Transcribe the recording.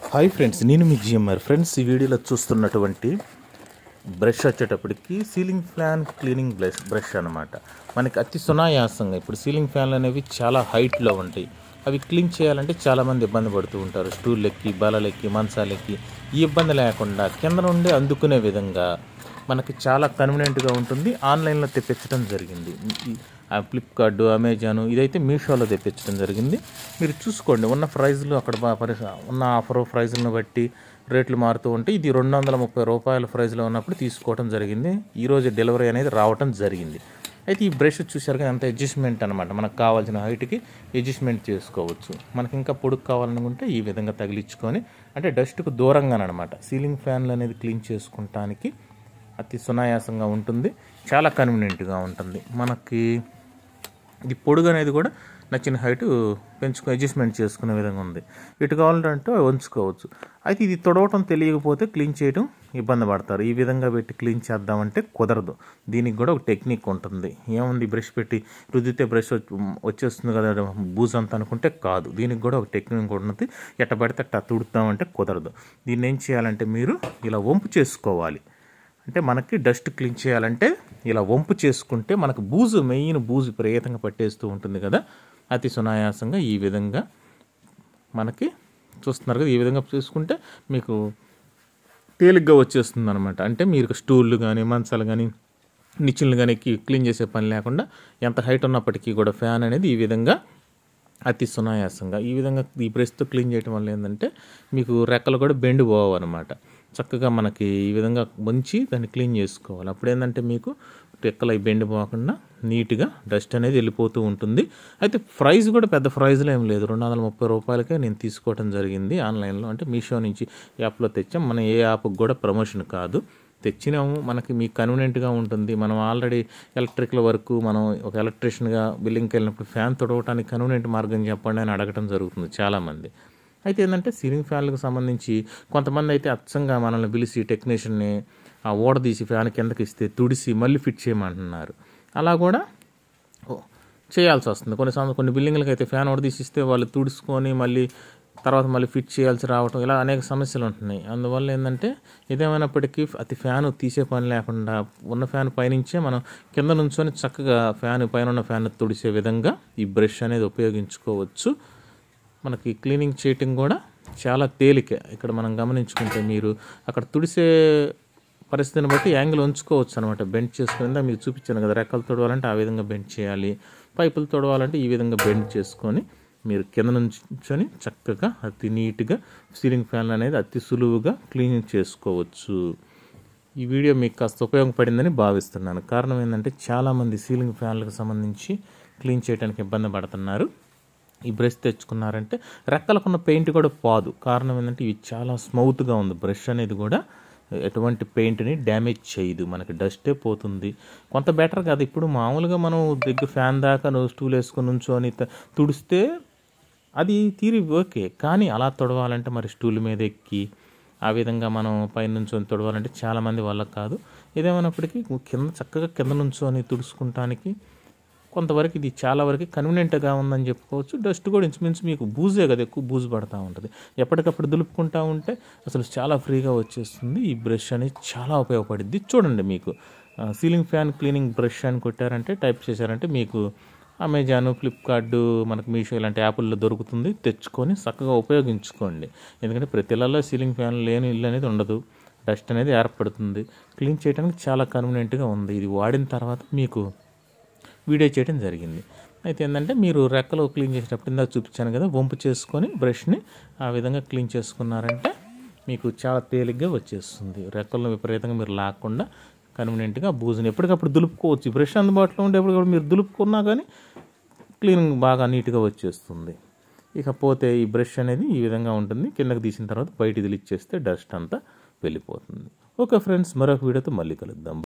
hi friends నేను మీ GMR friends ఈ వీడియోలో చూస్తున్నటువంటి బ్రష్ వచ్చేటప్పటికి ceiling fan cleaning brush brush అనమాట మనకి అతి సునాయాసంగా ఇప్పుడు సీలింగ్ ఫ్యాన్లు అనేవి చాలా హైట్లో ఉంటాయి అవి క్లీన్ చేయాలంటే చాలామంది ఇబ్బంది పడుతూ ఉంటారు స్టూళ్ళెక్కి బలలెక్కి మంచాలెక్కి ఈ ఇబ్బంది లేకుండా కింద నుండి అందుకునే విధంగా మనకి చాలా కన్వీనియంట్గా ఉంటుంది ఆన్లైన్లో తెప్పించడం జరిగింది ఈ- ఆ ఫ్లిప్కార్ట్ అమెజాన్ ఇదైతే మీషోలో తెప్పించడం జరిగింది మీరు చూసుకోండి ఉన్న ప్రైజ్లు అక్కడ బా- పరి- ఉన్న ఆఫర్ ప్రైజ్లను బట్టి రేట్లు మారుతూ ఉంటే ఇది రెండు వందల ముప్పై రూపాయల ప్రైజ్లో ఉన్నప్పుడు తీసుకోవడం జరిగింది ఈరోజు డెలివరీ అనేది రావటం జరిగింది అయితే ఈ బ్రష్ చూసారుగా ఎంత అడ్జస్ట్మెంట్ అనమాట మనకు కావాల్సిన హైట్కి అడ్జస్ట్మెంట్ చేసుకోవచ్చు మనకి ఇంకా పొడుగు కావాలనుకుంటే ఈ విధంగా తగిలించుకొని అంటే డస్ట్కు దూరంగా అనమాట సీలింగ్ ఫ్యాన్లు అనేది క్లీన్ చేసుకుంటానికి అతి సునాయాసంగా ఉంటుంది చాలా కన్వీనియంట్గా ఉంటుంది మనకి ఇది పొడుగు అనేది కూడా నచ్చిన హైట్ పెంచుకో అడ్జస్ట్మెంట్ చేసుకునే విధంగా ఉంది ఇటు కావాలంటే ఉంచుకోవచ్చు అయితే ఇది తొడవటం తెలియకపోతే క్లీన్ చేయడం ఇబ్బంది పడతారు ఈ విధంగా పెట్టి క్లీన్ చేద్దామంటే కుదరదు దీనికి కూడా ఒక టెక్నిక్ ఉంటుంది ఏముంది బ్రష్ పెట్టి రుద్దితే బ్రష్ వచ్చేస్తుంది కదా బూజ్ అంత అనుకుంటే కాదు దీనికి కూడా ఒక టెక్నిక్ ఉంటుంది ఎట్ట పడితే అట్ట తుడుతామంటే కుదరదు దీన్ని ఏం చేయాలంటే మీరు ఇలా వంపు చేసుకోవాలి అంటే మనకి డస్ట్ క్లీన్ చేయాలంటే ఇలా వంపు చేసుకుంటే మనకు బూజు మెయిన్ బూజు విపరీతంగా పట్టేస్తూ ఉంటుంది కదా అతి సునాయాసంగా ఈ విధంగా మనకి చూస్తున్నారు కదా ఈ విధంగా చేసుకుంటే మీకు తేలిగ్గా వచ్చేస్తుంది అనమాట అంటే మీరు స్టూళ్ళు కానీ మంచాలు కానీ నిచ్చెనలు కానీ క్లీన్ చేసే పని లేకుండా ఎంత హైట్ ఉన్నప్పటికీ కూడా ఫ్యాన్ అనేది ఈ విధంగా అతి సునాయాసంగా ఈ విధంగా ఈ బ్రష్తో క్లీన్ చేయడం వల్ల ఏంటంటే మీకు రెక్కలు కూడా బెండ్ పోవు అనమాట చక్కగా మనకి ఈ విధంగా మంచి దాన్ని క్లీన్ చేసుకోవాలి అప్పుడు ఏంటంటే మీకు రెక్కలు అవి బెండ్ పోకుండా నీట్గా డస్ట్ అనేది వెళ్ళిపోతూ ఉంటుంది అయితే ప్రైస్ కూడా పెద్ద ప్రైజ్లో ఏం లేదు రెండు వందల ముప్పై రూపాయలకే నేను తీసుకోవడం జరిగింది ఆన్లైన్లో అంటే మీషో నుంచి యాప్లో తెచ్చాం మన ఏ యాప్కి కూడా ప్రమోషన్ కాదు తెచ్చినాము మనకి మీకు కన్వీనియంట్గా ఉంటుంది మనం ఆల్రెడీ ఎలక్ట్రికల్ వరకు మనం ఒక ఎలక్ట్రీషియన్గా బిల్లింగ్కి వెళ్ళినప్పుడు ఫ్యాన్ తొడవటానికి కన్వీనియంట్ మార్గం చెప్పండి అని అడగటం జరుగుతుంది చాలామంది అయితే ఏంటంటే సీలింగ్ ఫ్యాన్లకు సంబంధించి కొంతమంది అయితే అచ్చంగా మనల్ని పిలిచి టెక్నీషియన్ని ఆ ఓడ తీసి ఫ్యాన్ కిందకి ఇస్తే తుడిసి మళ్ళీ ఫిట్ చేయమంటున్నారు అలా కూడా ఓ, చేయాల్సి వస్తుంది కొన్ని సంవత్సరం కొన్ని బిల్డింగ్లకు అయితే ఫ్యాన్ ఓడ తీసి ఇస్తే వాళ్ళు తుడుచుకొని మళ్ళీ తర్వాత మళ్ళీ ఫిట్ చేయాల్సి రావటం ఇలా అనేక సమస్యలు ఉంటున్నాయి అందువల్ల ఏంటంటే ఇదేమైనప్పటికీ అతి ఫ్యాన్ తీసే పని లేకుండా ఉన్న ఫ్యాన్ పైనుంచే మనం కింద నుంచొని చక్కగా ఫ్యాన్ పైన ఉన్న ఫ్యాన్ తుడిసే విధంగా ఈ బ్రష్ అనేది ఉపయోగించుకోవచ్చు మనకి క్లీనింగ్ చేయటం కూడా చాలా తేలిక ఇక్కడ మనం గమనించుకుంటే మీరు అక్కడ తుడిసే పరిస్థితిని బట్టి యాంగిల్ ఉంచుకోవచ్చు అనమాట బెండ్ చేసుకుని మీకు చూపించాను కదా రెక్కలు తొడవాలంటే ఆ విధంగా బెండ్ చేయాలి పైపులు తొడవాలంటే ఈ విధంగా బెండ్ చేసుకొని మీరు కింద నుంచొని చక్కగా అతి నీట్గా సీలింగ్ ఫ్యాన్ అనేది అతి సులువుగా క్లీన్ చేసుకోవచ్చు ఈ వీడియో మీకు కాస్త ఉపయోగపడిందని భావిస్తున్నాను కారణం ఏంటంటే చాలామంది సీలింగ్ ఫ్యాన్లకు సంబంధించి క్లీన్ చేయడానికి ఇబ్బంది పడుతున్నారు ఈ బ్రష్ తెచ్చుకున్నారంటే రెక్కలకున్న పెయింట్ కూడా పోదు కారణం ఏంటంటే ఇవి చాలా స్మూత్గా ఉంది బ్రష్ అనేది కూడా ఎటువంటి పెయింట్ని డ్యామేజ్ చేయదు మనకి డస్టే పోతుంది కొంత బెటర్ కాదు ఇప్పుడు మామూలుగా మనం దగ్గర ఫ్యాన్ దాకా నువ్వు స్టూల్ వేసుకొని నుంచొని త- తుడిస్తే అది తీరి ఓకే కానీ అలా తొడవాలంటే మరి స్టూల్ మీద ఎక్కి ఆ విధంగా మనం పైన నుంచొని తొడవాలంటే చాలామంది వాళ్ళకి కాదు ఇదేమైనప్పటికీ కింద చక్కగా కింద నుంచొని తుడుచుకుంటానికి కొంతవరకు ఇది చాలా వరకు కన్వీనియంట్గా ఉందని చెప్పుకోవచ్చు డస్ట్ కూడా ఇంచుమించు మీకు బూజే కదా ఎక్కువ బూజు పడుతూ ఉంటుంది ఎప్పటికప్పుడు దులుపుకుంటా ఉంటే అసలు చాలా ఫ్రీగా వచ్చేస్తుంది ఈ బ్రష్ అనేది చాలా ఉపయోగపడుద్ది చూడండి మీకు ఆ, సీలింగ్ ఫ్యాన్ క్లీనింగ్ బ్రష్ అని కొట్టారంటే టైప్ చేశారంటే మీకు అమెజాన్ ఫ్లిప్కార్ట్ మనకు మీషో ఇలాంటి యాప్ల్లో దొరుకుతుంది తెచ్చుకొని చక్కగా ఉపయోగించుకోండి ఎందుకంటే ప్రతి ఇళ్ళలో సీలింగ్ ఫ్యాన్ లేని ఇల్లు అనేది ఉండదు డస్ట్ అనేది ఏర్పడుతుంది క్లీన్ చేయడానికి చాలా కన్వీనియంట్గా ఉంది ఇది వాడిన తర్వాత మీకు వీడియో చేయడం జరిగింది అయితే ఏంటంటే మీరు రెక్కలు క్లీన్ చేసేటప్పుడు ఇందాక చూపించాను కదా వంపు చేసుకొని బ్రష్ని ఆ విధంగా క్లీన్ చేసుకున్నారంటే మీకు చాలా తేలిగ్గా వచ్చేస్తుంది రెక్కలను విపరీతంగా మీరు లాక్కుండా కన్వీనియంట్గా బూజుని ఎప్పటికప్పుడు దులుపుకోవచ్చు ఈ బ్రష్ అందుబాటులో ఉంటే ఎప్పటికప్పుడు మీరు దులుపుకున్నా కానీ క్లీనింగ్ బాగా నీట్గా వచ్చేస్తుంది ఇకపోతే ఈ బ్రష్ అనేది ఈ విధంగా ఉంటుంది కిందకి తీసిన తర్వాత బయట ఇదిలిచ్చేస్తే డస్ట్ అంతా వెళ్ళిపోతుంది ఓకే ఫ్రెండ్స్ మరొక వీడియోతో మళ్ళీ కలుద్దాం